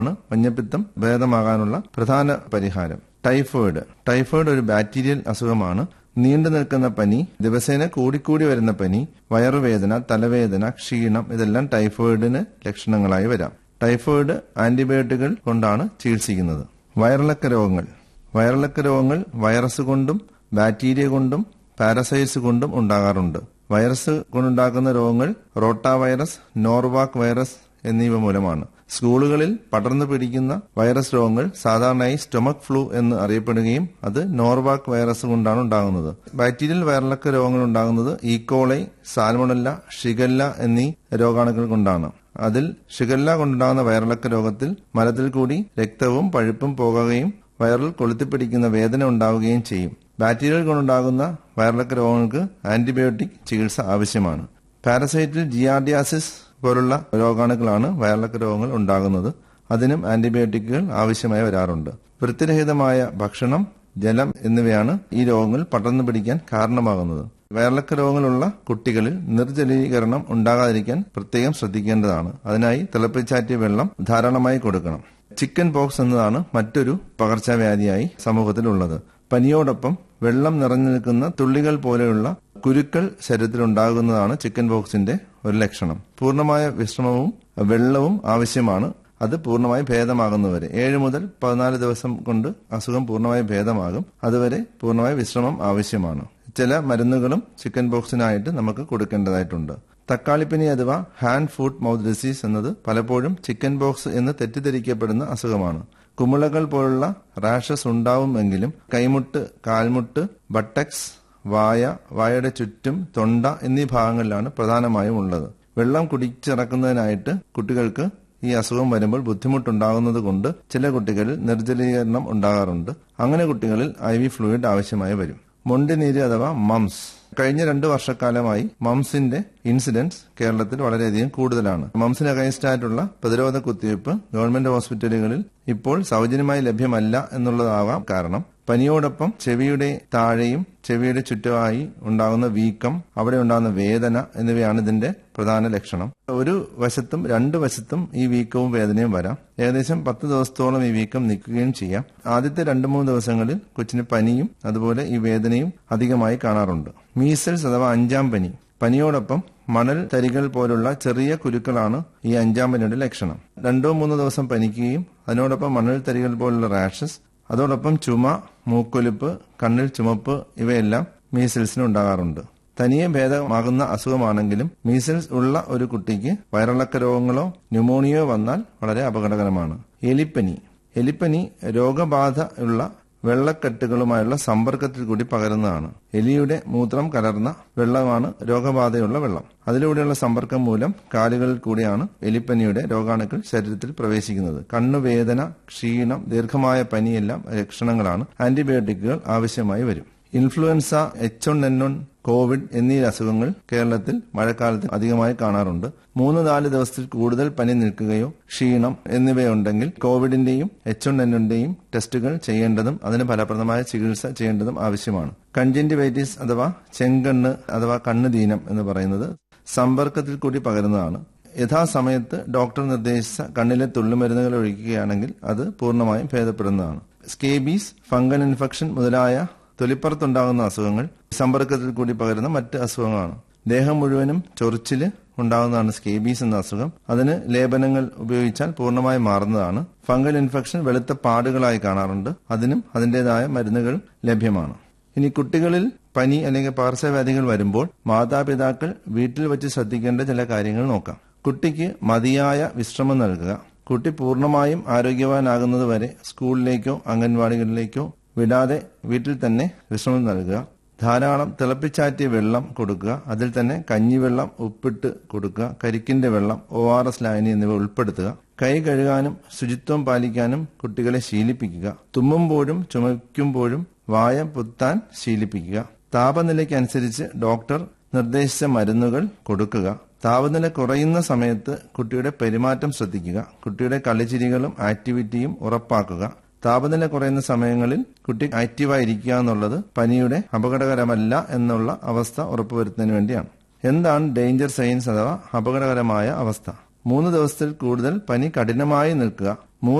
ആണ് മഞ്ഞപ്പിത്തം ഭേദമാകാനുള്ള പ്രധാന പരിഹാരം ടൈഫോയിഡ് ടൈഫോയിഡ് ഒരു ബാക്ടീരിയൽ അസുഖമാണ് നീണ്ടു നിൽക്കുന്ന പനി ദിവസേന കൂടിക്കൂടി വരുന്ന പനി വയറുവേദന തലവേദന ക്ഷീണം ഇതെല്ലാം ടൈഫോയിഡിന് ലക്ഷണങ്ങളായി വരാം ടൈഫോയിഡ് ആന്റിബയോട്ടിക്കുകൾ കൊണ്ടാണ് ചികിത്സിക്കുന്നത് വയറിളക്ക രോഗങ്ങൾ വയറിളക്ക രോഗങ്ങൾ വൈറസ് കൊണ്ടും ബാക്ടീരിയ കൊണ്ടും പാരസൈറ്റ്സ് കൊണ്ടും ഉണ്ടാകാറുണ്ട് വൈറസ് കൊണ്ടുണ്ടാക്കുന്ന രോഗങ്ങൾ റോട്ട വൈറസ് നോർവാക് വൈറസ് എന്നിവ മൂലമാണ് സ്കൂളുകളിൽ പടർന്നു പിടിക്കുന്ന വൈറസ് രോഗങ്ങൾ സാധാരണയായി സ്റ്റൊമക് ഫ്ലൂ എന്ന് അറിയപ്പെടുകയും അത് നോർവാക് വൈറസ് കൊണ്ടാണ് ഉണ്ടാകുന്നത് ബാക്ടീരിയൽ വയറിളക്ക രോഗങ്ങൾ ഉണ്ടാകുന്നത് ഈക്കോളൈ സാൽമണല്ല ഷിഗല്ല എന്നീ രോഗാണുക്കൾ കൊണ്ടാണ് അതിൽ ഷിഗല്ല കൊണ്ടുണ്ടാകുന്ന വയറിളക്ക രോഗത്തിൽ മലത്തിൽ കൂടി രക്തവും പഴുപ്പും പോകുകയും വയറിൽ കൊളുത്തിപ്പിടിക്കുന്ന വേദന ഉണ്ടാവുകയും ചെയ്യും ബാക്ടീരിയകൾ കൊണ്ടുണ്ടാകുന്ന വയറിളക്ക രോഗങ്ങൾക്ക് ആന്റിബയോട്ടിക് ചികിത്സ ആവശ്യമാണ് പാരസൈറ്റിൽ ജിയാർഡിയാസിസ് പോലുള്ള രോഗാണുക്കളാണ് വയറിളക്ക രോഗങ്ങൾ ഉണ്ടാകുന്നത് അതിനും ആന്റിബയോട്ടിക്കുകൾ ആവശ്യമായി വരാറുണ്ട് വൃത്തിരഹിതമായ ഭക്ഷണം ജലം എന്നിവയാണ് ഈ രോഗങ്ങൾ പടർന്നു പിടിക്കാൻ കാരണമാകുന്നത് വയറിളക്ക രോഗങ്ങളുള്ള കുട്ടികളിൽ നിർജ്ജലീകരണം ഉണ്ടാകാതിരിക്കാൻ പ്രത്യേകം ശ്രദ്ധിക്കേണ്ടതാണ് അതിനായി തിളപ്പിച്ചാറ്റിയ വെള്ളം ധാരാളമായി കൊടുക്കണം ചിക്കൻ പോക്സ് എന്നതാണ് മറ്റൊരു പകർച്ചവ്യാധിയായി സമൂഹത്തിലുള്ളത് പനിയോടൊപ്പം വെള്ളം നിറഞ്ഞു നിൽക്കുന്ന തുള്ളികൾ പോലെയുള്ള കുരുക്കൾ ശരീരത്തിലുണ്ടാകുന്നതാണ് ചിക്കൻ പോക്സിന്റെ ഒരു ലക്ഷണം പൂർണ്ണമായ വിശ്രമവും വെള്ളവും ആവശ്യമാണ് അത് പൂർണ്ണമായി ഭേദമാകുന്നവരെ ഏഴ് മുതൽ പതിനാല് ദിവസം കൊണ്ട് അസുഖം പൂർണ്ണമായി ഭേദമാകും അതുവരെ പൂർണ്ണമായ വിശ്രമം ആവശ്യമാണ് ചില മരുന്നുകളും ചിക്കൻ പോക്സിനായിട്ട് നമുക്ക് കൊടുക്കേണ്ടതായിട്ടുണ്ട് തക്കാളിപ്പനി അഥവാ ഹാൻഡ് ഫുഡ് മൗത്ത് ഡിസീസ് എന്നത് പലപ്പോഴും ചിക്കൻ ബോക്സ് എന്ന് തെറ്റിദ്ധരിക്കപ്പെടുന്ന അസുഖമാണ് കുമിളകൾ പോലുള്ള റാഷസ് ഉണ്ടാവുമെങ്കിലും കൈമുട്ട് കാൽമുട്ട് ബട്ടക്സ് വായ വായയുടെ ചുറ്റും തൊണ്ട എന്നീ ഭാഗങ്ങളിലാണ് പ്രധാനമായും ഉള്ളത് വെള്ളം കുടിച്ചിറക്കുന്നതിനായിട്ട് കുട്ടികൾക്ക് ഈ അസുഖം വരുമ്പോൾ ബുദ്ധിമുട്ടുണ്ടാകുന്നത് കൊണ്ട് ചില കുട്ടികളിൽ നിർജ്ജലീകരണം ഉണ്ടാകാറുണ്ട് അങ്ങനെ കുട്ടികളിൽ ഐ വി ഫ്ലൂയിഡ് ആവശ്യമായി വരും മൊണ്ടിനീര് അഥവാ മംസ് കഴിഞ്ഞ രണ്ടു വർഷക്കാലമായി മംസിന്റെ ഇൻസിഡൻസ് കേരളത്തിൽ വളരെയധികം കൂടുതലാണ് മംസിന് അഗൈൻസ്റ്റ് ആയിട്ടുള്ള പ്രതിരോധ കുത്തിവയ്പ് ഗവൺമെന്റ് ഹോസ്പിറ്റലുകളിൽ ഇപ്പോൾ സൗജന്യമായി ലഭ്യമല്ല എന്നുള്ളതാവാം കാരണം പനിയോടൊപ്പം ചെവിയുടെ താഴെയും ചെവിയുടെ ചുറ്റുമായി ഉണ്ടാകുന്ന വീക്കം അവിടെ ഉണ്ടാകുന്ന വേദന എന്നിവയാണ് ഇതിന്റെ പ്രധാന ലക്ഷണം ഒരു വശത്തും രണ്ട് വശത്തും ഈ വീക്കവും വേദനയും വരാം ഏകദേശം പത്ത് ദിവസത്തോളം ഈ വീക്കം നിൽക്കുകയും ചെയ്യാം ആദ്യത്തെ രണ്ട് മൂന്ന് ദിവസങ്ങളിൽ കൊച്ചിന് പനിയും അതുപോലെ ഈ വേദനയും അധികമായി കാണാറുണ്ട് മീസൽസ് അഥവാ അഞ്ചാം പനി പനിയോടൊപ്പം മണൽ തരികൾ പോലുള്ള ചെറിയ കുരുക്കളാണ് ഈ അഞ്ചാം പനിയുടെ ലക്ഷണം രണ്ടോ മൂന്നോ ദിവസം പനിക്കുകയും അതിനോടൊപ്പം മണൽ തരികൾ പോലുള്ള റാഷസ് അതോടൊപ്പം ചുമ മൂക്കൊലിപ്പ് കണ്ണിൽ ചുമപ്പ് ഇവയെല്ലാം മീസിൽസിന് ഉണ്ടാകാറുണ്ട് തനിയെ ഭേദമാകുന്ന അസുഖമാണെങ്കിലും മീസിൽസ് ഉള്ള ഒരു കുട്ടിക്ക് വയറിളക്ക രോഗങ്ങളോ ന്യൂമോണിയോ വന്നാൽ വളരെ അപകടകരമാണ് എലിപ്പനി എലിപ്പനി രോഗബാധ ഉള്ള വെള്ളക്കെട്ടുകളുമായുള്ള സമ്പർക്കത്തിൽ കൂടി പകരുന്നതാണ് എലിയുടെ മൂത്രം കലർന്ന വെള്ളമാണ് രോഗബാധയുള്ള വെള്ളം അതിലൂടെയുള്ള സമ്പർക്കം മൂലം കാലുകളിൽ കൂടിയാണ് എലിപ്പനിയുടെ രോഗാണുക്കൾ ശരീരത്തിൽ പ്രവേശിക്കുന്നത് കണ്ണുവേദന ക്ഷീണം ദീർഘമായ പനിയെല്ലാം ലക്ഷണങ്ങളാണ് ആന്റിബയോട്ടിക്കുകൾ ആവശ്യമായി വരും influenza H one N one Covid എന്നീ അസുഖങ്ങൾ കേരളത്തിൽ മഴക്കാലത്ത് അധികമായി കാണാറുണ്ട് മൂന്ന് നാല് ദിവസത്തിൽ കൂടുതൽ പനി നിൽക്കുകയോ ക്ഷീണം എന്നിവയുണ്ടെങ്കിൽ കോവിഡിന്റെയും എച്ച് വൺ എന്നിന്റെയും ടെസ്റ്റുകൾ ചെയ്യേണ്ടതും അതിന് ഫലപ്രദമായ ചികിത്സ ചെയ്യേണ്ടതും ആവശ്യമാണ് കൺജന്റിവൈറ്റിസ് അഥവാ ചെങ്കണ്ണ് അഥവാ കണ്ണുദീനം എന്ന് പറയുന്നത് സമ്പർക്കത്തിൽ കൂടി പകരുന്നതാണ് യഥാസമയത്ത് ഡോക്ടർ നിർദ്ദേശിച്ച കണ്ണിലെ തുള്ളിമരുന്നുകൾ ഒഴിക്കുകയാണെങ്കിൽ അത് പൂർണ്ണമായും ഭേദപ്പെടുന്നതാണ് സ്കേബീസ് ഫംഗൽ ഇൻഫെക്ഷൻ മുതലായ തൊലിപ്പുറത്തുണ്ടാകുന്ന അസുഖങ്ങൾ സമ്പർക്കത്തിൽ കൂടി പകരുന്ന മറ്റ് അസുഖങ്ങളാണ് ദേഹം മുഴുവനും ചൊറിച്ചില് ഉണ്ടാകുന്നതാണ് സ്കേബീസ് എന്ന അസുഖം അതിന് ലേപനങ്ങൾ ഉപയോഗിച്ചാൽ പൂർണ്ണമായി മാറുന്നതാണ് ഫംഗൽ ഇൻഫെക്ഷൻ വെളുത്ത പാടുകളായി കാണാറുണ്ട് അതിനും അതിന്റേതായ മരുന്നുകൾ ലഭ്യമാണ് ഇനി കുട്ടികളിൽ പനി അല്ലെങ്കിൽ പകർച്ചവ്യാധികൾ വരുമ്പോൾ മാതാപിതാക്കൾ വീട്ടിൽ വെച്ച് ശ്രദ്ധിക്കേണ്ട ചില കാര്യങ്ങൾ നോക്കാം കുട്ടിക്ക് മതിയായ വിശ്രമം നൽകുക കുട്ടി പൂർണ്ണമായും ആരോഗ്യവാനാകുന്നത് വരെ സ്കൂളിലേക്കോ അംഗൻവാടികളിലേക്കോ വിടാതെ വീട്ടിൽ തന്നെ വിശ്രമം നൽകുക ധാരാളം തിളപ്പിച്ചാറ്റിയ വെള്ളം കൊടുക്കുക അതിൽ തന്നെ കഞ്ഞിവെള്ളം ഉപ്പിട്ട് കൊടുക്കുക കരിക്കിന്റെ വെള്ളം ഒ ആർ എസ് ലായനി എന്നിവ ഉൾപ്പെടുത്തുക കൈ കഴുകാനും ശുചിത്വം പാലിക്കാനും കുട്ടികളെ ശീലിപ്പിക്കുക തുമ്മുമ്പോഴും ചുമയ്ക്കുമ്പോഴും വായ പുത്താൻ ശീലിപ്പിക്കുക താപനിലയ്ക്കനുസരിച്ച് ഡോക്ടർ നിർദ്ദേശിച്ച മരുന്നുകൾ കൊടുക്കുക താപനില കുറയുന്ന സമയത്ത് കുട്ടിയുടെ പെരുമാറ്റം ശ്രദ്ധിക്കുക കുട്ടിയുടെ കളിച്ചിരികളും ആക്ടിവിറ്റിയും ഉറപ്പാക്കുക താപനില കുറയുന്ന സമയങ്ങളിൽ കുട്ടി ആക്റ്റീവായിരിക്കുക എന്നുള്ളത് പനിയുടെ അപകടകരമല്ല എന്നുള്ള അവസ്ഥ ഉറപ്പുവരുത്തുന്നതിന് വേണ്ടിയാണ് എന്താണ് ഡേഞ്ചർ സൈൻസ് അഥവാ അപകടകരമായ അവസ്ഥ മൂന്ന് ദിവസത്തിൽ കൂടുതൽ പനി കഠിനമായി നിൽക്കുക